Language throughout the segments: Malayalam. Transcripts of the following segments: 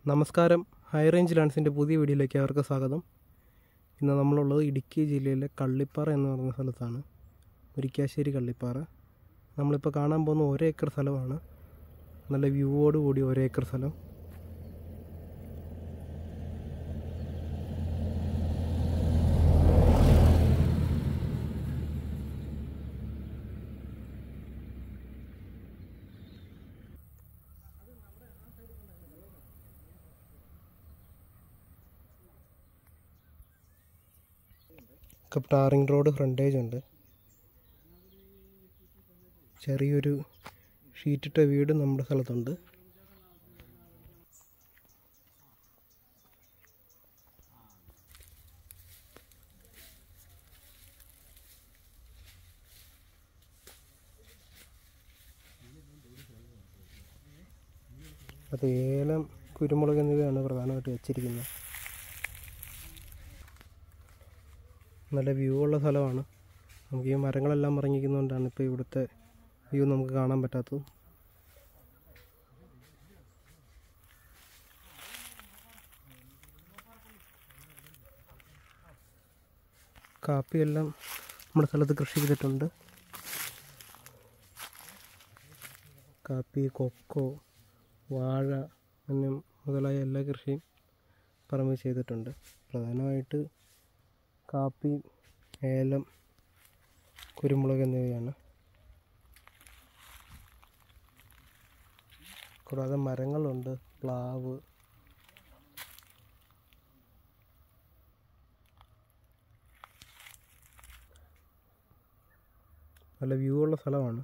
നമസ്കാരം ഹൈ റേഞ്ച് ലാൻഡ്സിൻ്റെ പുതിയ വീഡിയോയിലേക്ക് അവർക്ക് സ്വാഗതം ഇന്ന് നമ്മളുള്ളത് ഇടുക്കി ജില്ലയിലെ കള്ളിപ്പാറ എന്ന് പറയുന്ന സ്ഥലത്താണ് മുരിക്കാശ്ശേരി കള്ളിപ്പാറ നമ്മളിപ്പോൾ കാണാൻ പോകുന്ന ഒരു ഏക്കർ സ്ഥലമാണ് നല്ല വ്യൂവോട് കൂടി ഒരു ഏക്കർ സ്ഥലം ഒക്കെ ടാറിങ് റോഡ് ഫ്രണ്ടേജ് ഉണ്ട് ചെറിയൊരു ഷീറ്റിട്ട വീട് നമ്മുടെ സ്ഥലത്തുണ്ട് അത് ഏലം കുരുമുളക് എന്നിവയാണ് പ്രധാനമായിട്ട് വെച്ചിരിക്കുന്നത് നല്ല വ്യൂ ഉള്ള സ്ഥലമാണ് നമുക്ക് ഈ മരങ്ങളെല്ലാം ഇറങ്ങിക്കുന്നതുകൊണ്ടാണ് ഇപ്പോൾ ഇവിടുത്തെ വ്യൂ നമുക്ക് കാണാൻ പറ്റാത്തത് കാപ്പിയെല്ലാം നമ്മുടെ സ്ഥലത്ത് കൃഷി ചെയ്തിട്ടുണ്ട് കാപ്പി കൊക്കോ വാഴ അങ്ങനെ മുതലായ എല്ലാ കൃഷിയും പറമ്പിൽ ചെയ്തിട്ടുണ്ട് പ്രധാനമായിട്ട് കാപ്പി ഏലം കുരുമുളക് എന്നിവയാണ് കൂടാതെ മരങ്ങളുണ്ട് പ്ലാവ് നല്ല വ്യൂ ഉള്ള സ്ഥലമാണ്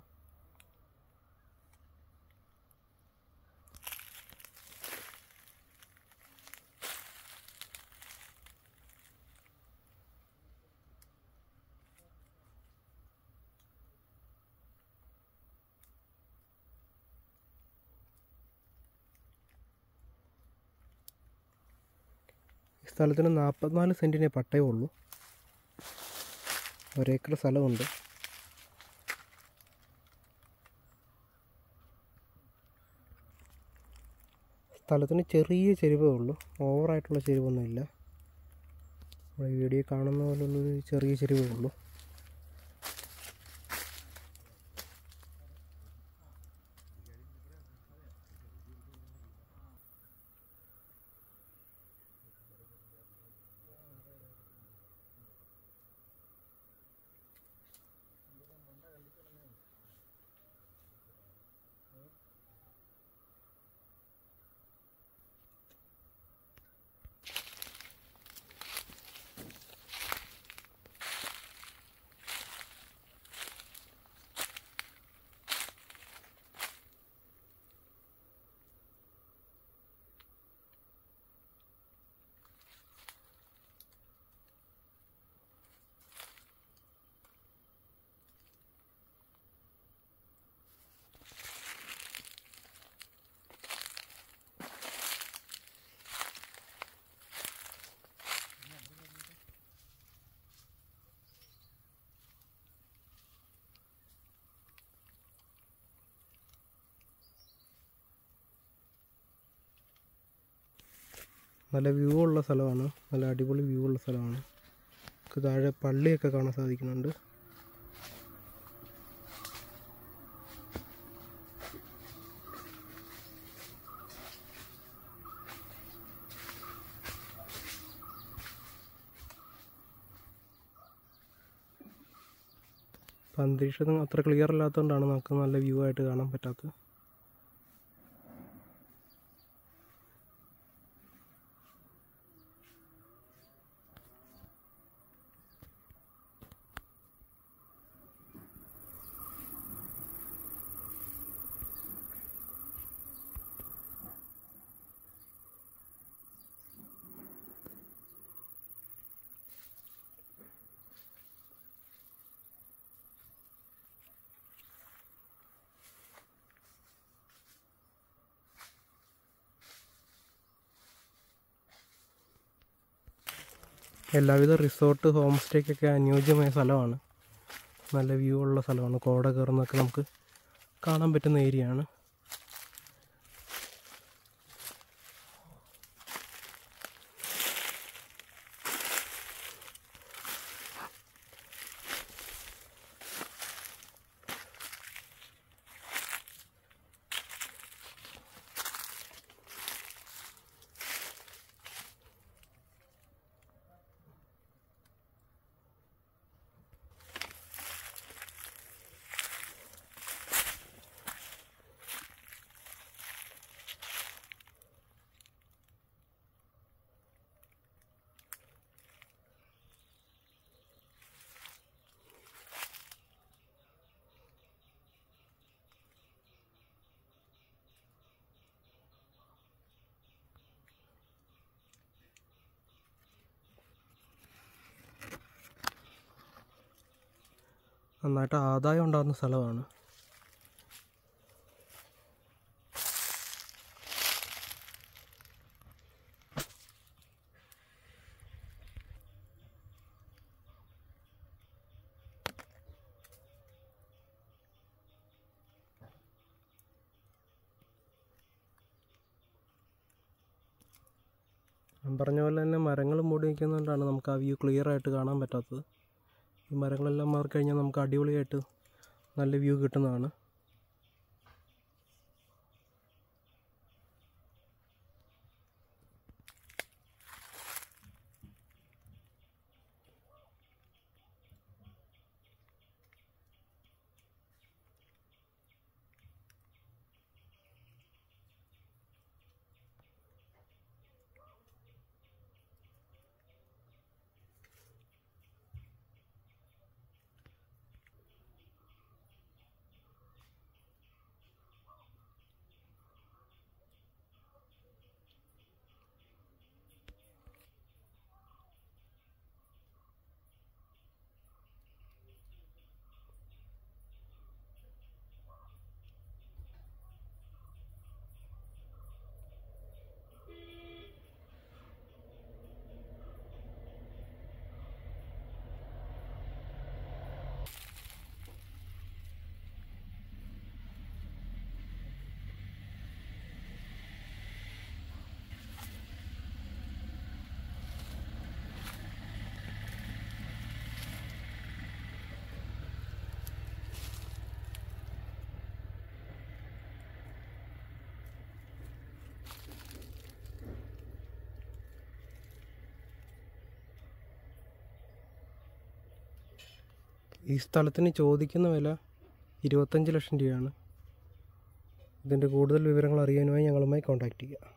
ഈ സ്ഥലത്തിന് നാൽപ്പത്തിനാല് സെൻറ്റിനെ പട്ടയമുള്ളൂ ഒരേക്കർ സ്ഥലമുണ്ട് സ്ഥലത്തിന് ചെറിയ ചെരുവേ ഉള്ളൂ ഓവറായിട്ടുള്ള ചെരുവൊന്നുമില്ല നമ്മുടെ വീഡിയോ കാണുന്ന പോലുള്ളൊരു ചെറിയ ചെരുവേ ഉള്ളൂ നല്ല വ്യൂ ഉള്ള സ്ഥലമാണ് നല്ല അടിപൊളി വ്യൂ ഉള്ള സ്ഥലമാണ് നമുക്ക് താഴെ പള്ളിയൊക്കെ കാണാൻ സാധിക്കുന്നുണ്ട് ഇപ്പം അന്തരീക്ഷം അത്ര ക്ലിയർ അല്ലാത്തതുകൊണ്ടാണ് നമുക്ക് നല്ല വ്യൂ ആയിട്ട് കാണാൻ പറ്റാത്തത് എല്ലാവിധ റിസോർട്ട് ഹോം സ്റ്റേക്കൊക്കെ അനുയോജ്യമായ സ്ഥലമാണ് നല്ല വ്യൂ ഉള്ള സ്ഥലമാണ് കോട കയറുന്നൊക്കെ നമുക്ക് കാണാൻ പറ്റുന്ന ഏരിയ ആണ് നന്നായിട്ട് ആദായം ഉണ്ടാകുന്ന സ്ഥലമാണ് ഞാൻ പറഞ്ഞ പോലെ തന്നെ മരങ്ങൾ മൂടി നിൽക്കുന്നതുകൊണ്ടാണ് നമുക്ക് ആ വ്യൂ ക്ലിയർ ആയിട്ട് കാണാൻ പറ്റാത്തത് ഈ മരങ്ങളെല്ലാം മാറി കഴിഞ്ഞാൽ നമുക്ക് അടിപൊളിയായിട്ട് നല്ല വ്യൂ കിട്ടുന്നതാണ് ഈ സ്ഥലത്തിന് ചോദിക്കുന്ന വില ഇരുപത്തഞ്ച് ലക്ഷം രൂപയാണ് ഇതിൻ്റെ കൂടുതൽ വിവരങ്ങൾ അറിയാനുമായി ഞങ്ങളുമായി കോൺടാക്റ്റ് ചെയ്യുക